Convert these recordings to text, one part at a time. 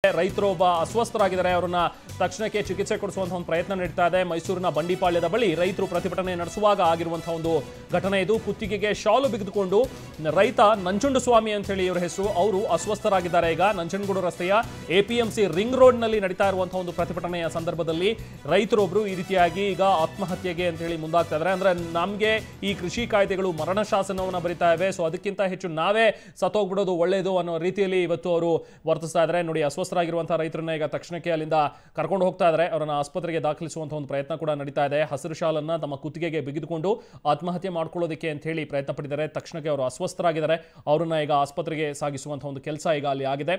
ರೈತರು ಒಬ್ಬ ಅಸ್ವಸ್ಥರಾಗಿದ್ದಾರೆ ಅವರನ್ನ ತಕ್ಷಣಕ್ಕೆ ಚಿಕಿತ್ಸೆ ಕೊಡಿಸುವಂತಹ ಒಂದು ಪ್ರಯತ್ನ ನಡೀತಾ ಇದೆ ಮೈಸೂರಿನ ಬಂಡಿಪಾಳ್ಯದ ಬಳಿ ರೈತರು ಪ್ರತಿಭಟನೆ ನಡೆಸುವಾಗ ಆಗಿರುವಂತಹ ಒಂದು ಘಟನೆ ಇದು ಕುತ್ತಿಗೆಗೆ ಶಾಲು ಬಿಗಿದುಕೊಂಡು ರೈತ ನಂಜುಂಡ ಸ್ವಾಮಿ ಅಂತ ಹೇಳಿ ಇವರ ಹೆಸರು ಅವರು ಅಸ್ವಸ್ಥರಾಗಿದ್ದಾರೆ ಈಗ ನಂಜನಗೂಡು ರಸ್ತೆಯ ಎಪಿಎಂಸಿ ರಿಂಗ್ ರೋಡ್ ನಲ್ಲಿ ನಡೀತಾ ಇರುವಂತಹ ಒಂದು ಪ್ರತಿಭಟನೆಯ ಸಂದರ್ಭದಲ್ಲಿ ರೈತರೊಬ್ರು ಈ ರೀತಿಯಾಗಿ ಈಗ ಆತ್ಮಹತ್ಯೆಗೆ ಅಂತ ಹೇಳಿ ಮುಂದಾಗ್ತಾ ಇದ್ದಾರೆ ಅಂದ್ರೆ ನಮ್ಗೆ ಈ ಕೃಷಿ ಕಾಯ್ದೆಗಳು ಮರಣ ಶಾಸನವನ್ನ ಬರಿತಾ ಇವೆ ಸೊ ಅದಕ್ಕಿಂತ ಹೆಚ್ಚು ನಾವೇ ಸತ್ತೋಗ್ಬಿಡೋದು ಒಳ್ಳೆಯದು ಅನ್ನೋ ರೀತಿಯಲ್ಲಿ ಇವತ್ತು ಅವರು ವರ್ತಿಸ್ತಾ ಇದ್ದಾರೆ ನೋಡಿ ಅಸ್ವಸ್ಥರಾಗಿರುವಂತಹ ರೈತರನ್ನ ಈಗ ತಕ್ಷಣಕ್ಕೆ ಅಲ್ಲಿಂದ ಕರ್ಕೊಂಡು ಹೋಗ್ತಾ ಇದ್ದಾರೆ ಅವರನ್ನ ಆಸ್ಪತ್ರೆಗೆ ದಾಖಲಿಸುವಂತಹ ಒಂದು ಪ್ರಯತ್ನ ಕೂಡ ನಡೀತಾ ಇದೆ ಹಸಿರು ಶಾಲನ್ನ ತಮ್ಮ ಕುತ್ತಿಗೆಗೆ ಬಿಗಿದುಕೊಂಡು ಆತ್ಮಹತ್ಯೆ ಮಾಡ್ಕೊಳ್ಳೋದಕ್ಕೆ ಅಂತ ಹೇಳಿ ಪ್ರಯತ್ನ ಪಟ್ಟಿದ್ದಾರೆ ತಕ್ಷಣಕ್ಕೆ ಅವರು ಅಸ್ವಸ್ಥರಾಗಿದ್ದಾರೆ ಅವರನ್ನ ಈಗ ಆಸ್ಪತ್ರೆಗೆ ಸಾಗಿಸುವಂತಹ ಒಂದು ಕೆಲಸ ಈಗ ಅಲ್ಲಿ ಆಗಿದೆ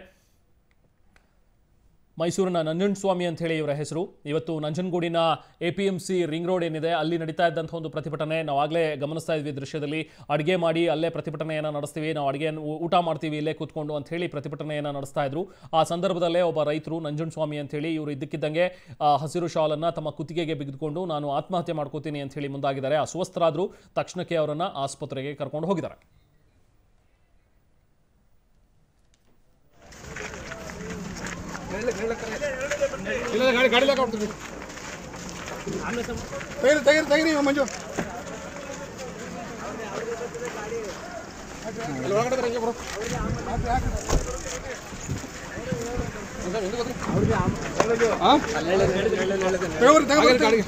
ಮೈಸೂರಿನ ನಂಜನಸ್ವಾಮಿ ಅಂತ ಹೇಳಿ ಇವರ ಹೆಸರು ಇವತ್ತು ನಂಜನಗೂಡಿನ A P M C ring road ಏನಿದೆ ಅಲ್ಲಿ ನಡೀತಾ ಇದ್ದಂಥ ಒಂದು ಪ್ರತಿಭಟನೆ ನಾವು ಆಗಲೇ ಗಮನಿಸ್ತಾ ಇದ್ವಿ ದೃಶ್ಯದಲ್ಲಿ ಅಡುಗೆ ಮಾಡಿ ಅಲ್ಲೇ ಪ್ರತಿಭಟನೆಯನ್ನು ನಡೆಸ್ತೀವಿ ನಾವು ಅಡುಗೆ ಊಟ ಮಾಡ್ತೀವಿ ಇಲ್ಲೇ ಕೂತ್ಕೊಂಡು ಅಂತ ಹೇಳಿ ಪ್ರತಿಭಟನೆಯನ್ನು ನಡೆಸ್ತಾ ಇದ್ರು ಆ ಸಂದರ್ಭದಲ್ಲೇ ಒಬ್ಬ ರೈತರು ನಂಜನಸ್ವಾಮಿ ಅಂತ ಹೇಳಿ ಇವರು ಇದ್ದಕ್ಕಿದ್ದಂಗೆ ಆ, ಹಸಿರು ಶಾಲನ್ನು ತಮ್ಮ ಕುತ್ತಿಗೆಗೆ ಬಿಗಿದುಕೊಂಡು ನಾನು ಆತ್ಮಹತ್ಯೆ ಮಾಡ್ಕೋತೀನಿ ಅಂತ ಹೇಳಿ ಮುಂದಾಗಿದ್ದಾರೆ ಅಸ್ವಸ್ಥರಾದ್ರು ತಕ್ಷಣಕ್ಕೆ ಅವರನ್ನ ಆಸ್ಪತ್ರೆಗೆ ಕರ್ಕೊಂಡು ಹೋಗಿದ್ದಾರೆ ಇಲ್ಲ ಗಾಡಿ ಗಾಡಿ ಲೆಕ್ಕ ಕೊಡ್ತೀವಿ ತೆಗೀರಿ ತೆಗೀರಿ ತೆಗೀರಿ ಮಂಜು ಅಲ್ಲಿ ಒಳಗಡೆ ಇದ್ರೆ ಹಂಗೆ ಬರೋ ಹಾಂ ತೆಗೋರಿ ತೆಗೋರಿ ಗಾಡಿಗೆ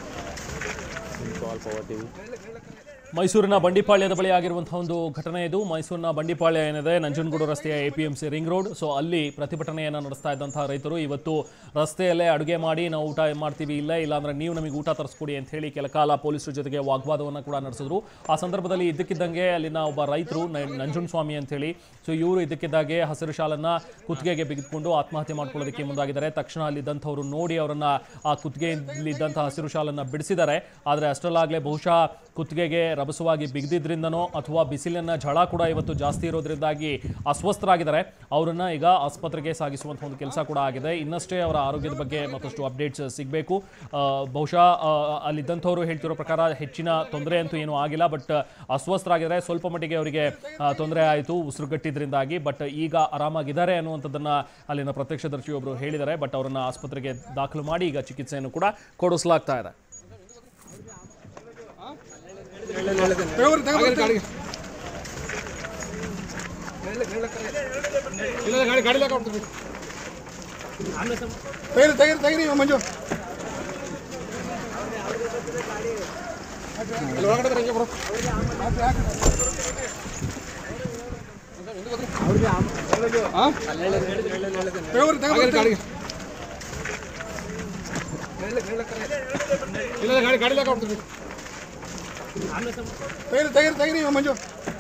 ಮೈಸೂರಿನ ಬಂಡಿಪಾಳ್ಯದ ಬಳಿ ಆಗಿರುವಂತಹ ಒಂದು ಘಟನೆ ಇದು ಮೈಸೂರಿನ ಬಂಡಿಪಾಳ್ಯ ಏನಿದೆ ನಂಜನಗೂಡು ರಸ್ತೆಯ A P M C ring road so ಅಲ್ಲಿ ಪ್ರತಿಭಟನೆಯನ್ನು ನಡೆಸ್ತಾ ಇದ್ದಂತಹ ರೈತರು ಇವತ್ತು ರಸ್ತೆಯಲ್ಲೇ ಅಡುಗೆ ಮಾಡಿ ನಾವು ಊಟ ಮಾಡ್ತೀವಿ ಇಲ್ಲ ಇಲ್ಲಾಂದ್ರೆ ನೀವು ನಮಗೆ ಊಟ ತರಿಸ್ಕೊಡಿ ಅಂತ ಹೇಳಿ ಕೆಲ ಕಾಲ ಪೊಲೀಸರ ಜೊತೆಗೆ ವಾಗ್ವಾದವನ್ನು ಕೂಡ ನಡೆಸಿದ್ರು ಆ ಸಂದರ್ಭದಲ್ಲಿ ಇದ್ದಕ್ಕಿದ್ದಂಗೆ ಅಲ್ಲಿನ ಒಬ್ಬ ರೈತರು ನಂಜುನ್ ಸ್ವಾಮಿ ಅಂತ ಹೇಳಿ ಸೊ ಇವರು ಇದ್ದಕ್ಕಿದ್ದಾಗೆ ಹಸಿರು ಶಾಲನ್ನ ಕುತ್ತಿಗೆಗೆ ಬಿಗಿದುಕೊಂಡು ಆತ್ಮಹತ್ಯೆ ಮಾಡ್ಕೊಳ್ಳೋದಕ್ಕೆ ಮುಂದಾಗಿದ್ದಾರೆ ತಕ್ಷಣ ಅಲ್ಲಿದ್ದಂಥವ್ರು ನೋಡಿ ಅವರನ್ನ ಆ ಕುತ್ತಿಗೆಯಲ್ಲಿದ್ದಂತಹ ಹಸಿರು ಶಾಲನ್ನ ಬಿಡಿಸಿದ್ದಾರೆ ಆದರೆ ಅಷ್ಟರಲ್ಲಾಗಲೇ ಬಹುಶಃ ಕುತ್ತಿಗೆಗೆ ರಭಸವಾಗಿ ಬಿಗಿದಿದ್ರಿಂದನೋ ಅಥವಾ ಬಿಸಿಲಿನ ಝಳ ಕೂಡ ಇವತ್ತು ಜಾಸ್ತಿ ಇರೋದ್ರಿಂದಾಗಿ ಅಸ್ವಸ್ಥರಾಗಿದ್ದಾರೆ ಅವರನ್ನ ಈಗ ಆಸ್ಪತ್ರೆಗೆ ಸಾಗಿಸುವಂಥ ಒಂದು ಕೆಲಸ ಕೂಡ ಆಗಿದೆ ಇನ್ನಷ್ಟೇ ಅವರ ಆರೋಗ್ಯದ ಬಗ್ಗೆ ಮತ್ತಷ್ಟು ಅಪ್ಡೇಟ್ಸ್ ಸಿಗಬೇಕು ಬಹುಶಃ ಆ, ಅಲ್ಲಿದ್ದಂಥವ್ರು ಹೇಳ್ತಿರೋ ಪ್ರಕಾರ ಹೆಚ್ಚಿನ ತೊಂದರೆ ಅಂತೂ ಏನೂ ಆಗಿಲ್ಲ ಬಟ್ ಅಸ್ವಸ್ಥರಾಗಿದ್ದಾರೆ ಸ್ವಲ್ಪ ಮಟ್ಟಿಗೆ ಅವರಿಗೆ ತೊಂದರೆ ಆಯಿತು ಉಸಿರುಗಟ್ಟಿದ್ರಿಂದಾಗಿ ಬಟ್ ಈಗ ಆರಾಮಾಗಿದ್ದಾರೆ ಅನ್ನುವಂಥದ್ದನ್ನ ಅಲ್ಲಿನ ಪ್ರತ್ಯಕ್ಷದರ್ಶಿಯೊಬ್ಬರು ಹೇಳಿದ್ದಾರೆ ಬಟ್ ಅವರನ್ನ ಆಸ್ಪತ್ರೆಗೆ ದಾಖಲು ಮಾಡಿ ಈಗ ಚಿಕಿತ್ಸೆಯನ್ನು ಕೂಡ ಕೊಡಿಸಲಾಗ್ತಾ ಇದೆ ತೆಗೋರಿ ತೆಗೋರಿ ಗಾಡಿಗೆ ಇಲ್ಲ ಗಾಡಿ ಗಾಡಿ ಲೆಕ್ಕ ಕೊಡ್ತೀವಿ ತೆಗೀರಿ ತೆಗೀರಿ ತೆಗೀರಿ ಮಂಜು ಅಲ್ಲಿ ಒಳಗಡೆ ಇದ್ರೆ ಹಂಗೆ ಬರೋ ಹಾಂ ತೆಗೋರಿ ತೆಗೋರಿ ಗಾಡಿಗೆ ಇಲ್ಲ ಗಾಡಿ ಗಾಡಿ ಲೆಕ್ಕ ಕೊಡ್ತೀವಿ ತೆಗೀರಿ ತೆಗೀರಿ ತೆಗೀರಿ ಮಂಜು